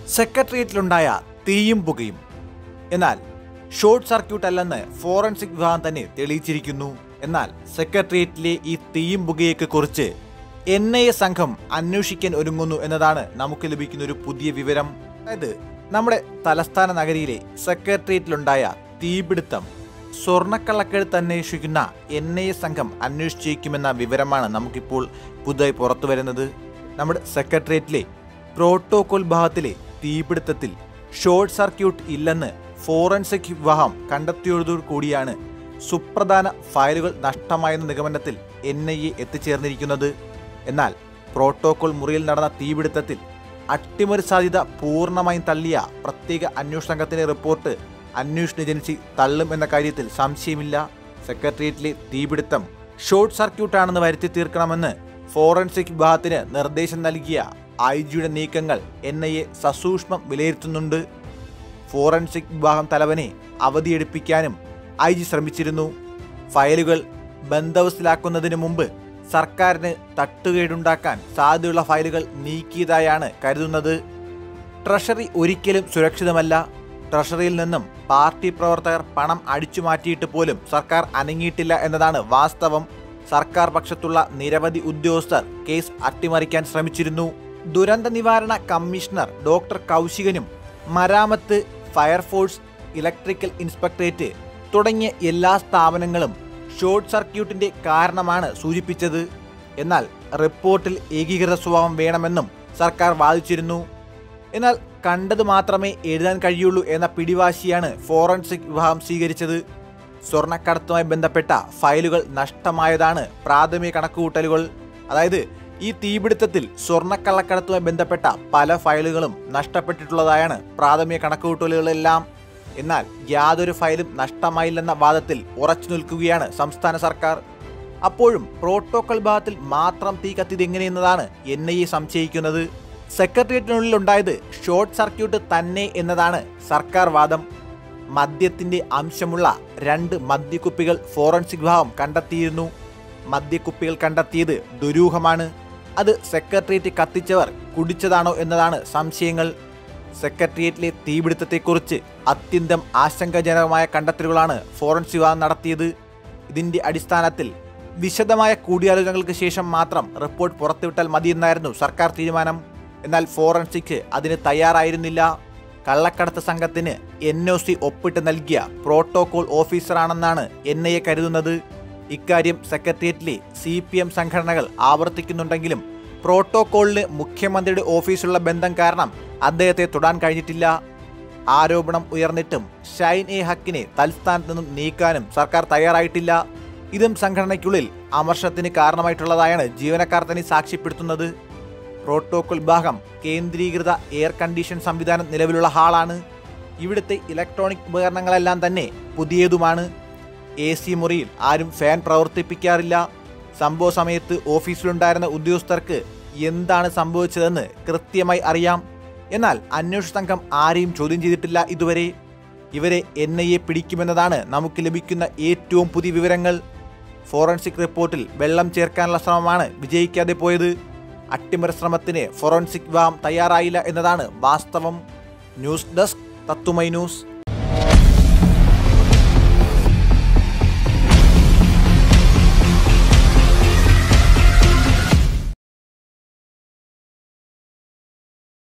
സെക്രട്ടേറിയറ്റിലുണ്ടായ തീയും പുകയും എന്നാൽ ഷോർട്ട് സർക്യൂട്ട് അല്ലെന്ന് ഫോറൻസിക് വിഭാഗം തന്നെ തെളിയിച്ചിരിക്കുന്നു എന്നാൽ സെക്രട്ടേറിയറ്റിലെ ഈ തീയും പുകയൊക്കെ കുറിച്ച് എൻ ഐ എ സംഘം അന്വേഷിക്കാൻ ഒരുങ്ങുന്നു എന്നതാണ് നമുക്ക് ലഭിക്കുന്ന ഒരു പുതിയ വിവരം അതായത് നമ്മുടെ തലസ്ഥാന നഗരിയിലെ സെക്രട്ടേറിയറ്റിലുണ്ടായ തീപിടുത്തം സ്വർണ്ണക്കള്ളക്കഴുത്ത് അന്വേഷിക്കുന്ന എൻ ഐ എ സംഘം അന്വേഷിച്ചേക്കുമെന്ന വിവരമാണ് നമുക്കിപ്പോൾ പുതുതായി പുറത്തു വരുന്നത് നമ്മുടെ സെക്രട്ടേറിയറ്റിലെ പ്രോട്ടോകോൾ ഭാഗത്തിലെ തീപിടുത്തത്തിൽ ഷോർട്ട് സർക്യൂട്ട് ഇല്ലെന്ന് ഫോറൻസിക് വിഭാഗം കണ്ടെത്തിയതോടു കൂടിയാണ് സുപ്രധാന ഫയലുകൾ നഷ്ടമായെന്ന നിഗമനത്തിൽ എൻ ഐ എ എത്തിച്ചേർന്നിരിക്കുന്നത് എന്നാൽ പ്രോട്ടോകോൾ മുറിയിൽ നടന്ന തീപിടുത്തത്തിൽ അട്ടിമറി സാധ്യത പൂർണ്ണമായും തള്ളിയ പ്രത്യേക അന്വേഷണ സംഘത്തിന്റെ റിപ്പോർട്ട് അന്വേഷണ ഏജൻസി തള്ളും എന്ന കാര്യത്തിൽ സംശയമില്ല സെക്രട്ടേറിയറ്റിലെ തീപിടുത്തം ഷോർട്ട് സർക്യൂട്ടാണെന്ന് വരുത്തി തീർക്കണമെന്ന് ഫോറൻസിക് വിഭാഗത്തിന് നിർദ്ദേശം നൽകിയ ഐ ജിയുടെ നീക്കങ്ങൾ എൻ ഐ എ സസൂക്ഷ്മം വിലയിരുത്തുന്നുണ്ട് ഫോറൻസിക് വിഭാഗം തലവനെ അവധിയെടുപ്പിക്കാനും ഐ ജി ശ്രമിച്ചിരുന്നു ഫയലുകൾ ബന്ദോബസ്തിലാക്കുന്നതിന് മുമ്പ് സർക്കാരിന് തട്ടുകേടുണ്ടാക്കാൻ സാധ്യതയുള്ള ഫയലുകൾ നീക്കിയതായാണ് കരുതുന്നത് ട്രഷറി ഒരിക്കലും സുരക്ഷിതമല്ല ട്രഷറിയിൽ നിന്നും പാർട്ടി പ്രവർത്തകർ പണം അടിച്ചു മാറ്റിയിട്ട് പോലും സർക്കാർ അനങ്ങിയിട്ടില്ല എന്നതാണ് വാസ്തവം സർക്കാർ പക്ഷത്തുള്ള നിരവധി ഉദ്യോഗസ്ഥർ കേസ് അട്ടിമറിക്കാൻ ശ്രമിച്ചിരുന്നു ദുരന്ത നിവാരണ കമ്മീഷണർ ഡോക്ടർ കൗശികനും മരാമത്ത് ഫയർഫോഴ്സ് ഇലക്ട്രിക്കൽ ഇൻസ്പെക്ടറേറ്റ് തുടങ്ങിയ എല്ലാ സ്ഥാപനങ്ങളും ഷോർട്ട് സർക്യൂട്ടിന്റെ കാരണമാണ് സൂചിപ്പിച്ചത് എന്നാൽ റിപ്പോർട്ടിൽ ഏകീകൃത സ്വഭാവം വേണമെന്നും സർക്കാർ വാദിച്ചിരുന്നു എന്നാൽ കണ്ടത് മാത്രമേ എഴുതാൻ കഴിയുള്ളൂ എന്ന പിടിവാശിയാണ് ഫോറൻസിക് വിഭാഗം സ്വീകരിച്ചത് സ്വർണ്ണക്കടത്തുമായി ബന്ധപ്പെട്ട ഫയലുകൾ നഷ്ടമായതാണ് പ്രാഥമിക കണക്കുകൂട്ടലുകൾ അതായത് ഈ തീപിടുത്തത്തിൽ സ്വർണ്ണക്കള്ളക്കടത്തുമായി ബന്ധപ്പെട്ട പല ഫയലുകളും നഷ്ടപ്പെട്ടിട്ടുള്ളതായാണ് പ്രാഥമിക കണക്കുകൂട്ടലുകളെല്ലാം എന്നാൽ യാതൊരു ഫയലും നഷ്ടമായില്ലെന്ന വാദത്തിൽ ഉറച്ചു നിൽക്കുകയാണ് സംസ്ഥാന സർക്കാർ അപ്പോഴും പ്രോട്ടോകോൾ ഭാഗത്തിൽ മാത്രം തീ കത്തിയത് എങ്ങനെയെന്നതാണ് എൻ ഐ എ സംശയിക്കുന്നത് സെക്രട്ടേറിയറ്റിനുള്ളിൽ ഉണ്ടായത് ഷോർട്ട് സർക്യൂട്ട് തന്നെ എന്നതാണ് സർക്കാർ വാദം മദ്യത്തിന്റെ അംശമുള്ള രണ്ട് മദ്യക്കുപ്പികൾ ഫോറൻസിക് വിഭാഗം കണ്ടെത്തിയിരുന്നു മദ്യക്കുപ്പികൾ കണ്ടെത്തിയത് ദുരൂഹമാണ് അത് സെക്രട്ടേറിയറ്റ് കത്തിച്ചവർ കുടിച്ചതാണോ എന്നതാണ് സംശയങ്ങൾ സെക്രട്ടേറിയറ്റിലെ തീപിടുത്തത്തെക്കുറിച്ച് അത്യന്തം ആശങ്കാജനകമായ കണ്ടെത്തലുകളാണ് ഫോറൻസിക് വിഭാഗം നടത്തിയത് ഇതിന്റെ അടിസ്ഥാനത്തിൽ വിശദമായ കൂടിയാലോചനകൾക്ക് ശേഷം മാത്രം റിപ്പോർട്ട് പുറത്തുവിട്ടാൽ മതിയെന്നായിരുന്നു സർക്കാർ തീരുമാനം എന്നാൽ ഫോറൻസിക് അതിന് തയ്യാറായിരുന്നില്ല കള്ളക്കടത്ത് സംഘത്തിന് എൻ ഒ സി ഒപ്പിട്ട് നൽകിയ പ്രോട്ടോകോൾ ഓഫീസറാണെന്നാണ് എൻ ഐ എ കരുതുന്നത് ഇക്കാര്യം സെക്രട്ടേറിയറ്റിലെ സി പി എം സംഘടനകൾ ആവർത്തിക്കുന്നുണ്ടെങ്കിലും പ്രോട്ടോകോളിന് മുഖ്യമന്ത്രിയുടെ ഓഫീസുള്ള ബന്ധം കാരണം അദ്ദേഹത്തെ തൊടാൻ കഴിഞ്ഞിട്ടില്ല ആരോപണം ഉയർന്നിട്ടും ഷൈൻ എ ഹക്കിനെ തൽസ്ഥാനത്ത് നിന്നും നീക്കാനും സർക്കാർ തയ്യാറായിട്ടില്ല ഇതും സംഘടനയ്ക്കുള്ളിൽ അമർഷത്തിന് കാരണമായിട്ടുള്ളതായാണ് ജീവനക്കാർ തന്നെ സാക്ഷ്യപ്പെടുത്തുന്നത് പ്രോട്ടോകോൾ വിഭാഗം കേന്ദ്രീകൃത എയർ കണ്ടീഷൻ സംവിധാനം നിലവിലുള്ള ഹാളാണ് ഇവിടുത്തെ ഇലക്ട്രോണിക് ഉപകരണങ്ങളെല്ലാം തന്നെ പുതിയതുമാണ് എ സി മുറിയിൽ ആരും ഫാൻ പ്രവർത്തിപ്പിക്കാറില്ല സംഭവ സമയത്ത് ഓഫീസിലുണ്ടായിരുന്ന ഉദ്യോഗസ്ഥർക്ക് എന്താണ് സംഭവിച്ചതെന്ന് കൃത്യമായി അറിയാം എന്നാൽ അന്വേഷണ സംഘം ആരെയും ചോദ്യം ചെയ്തിട്ടില്ല ഇതുവരെ ഇവരെ എൻ ഐ എ പിടിക്കുമെന്നതാണ് നമുക്ക് ലഭിക്കുന്ന ഏറ്റവും പുതിയ വിവരങ്ങൾ ഫോറൻസിക് റിപ്പോർട്ടിൽ വെള്ളം ചേർക്കാനുള്ള ശ്രമമാണ് വിജയിക്കാതെ പോയത് അട്ടിമറി ശ്രമത്തിന് ഫോറൻസിക് വിഭാഗം തയ്യാറായില്ല എന്നതാണ് വാസ്തവം ന്യൂസ് ഡെസ്ക് തത്തുമൈ ന്യൂസ്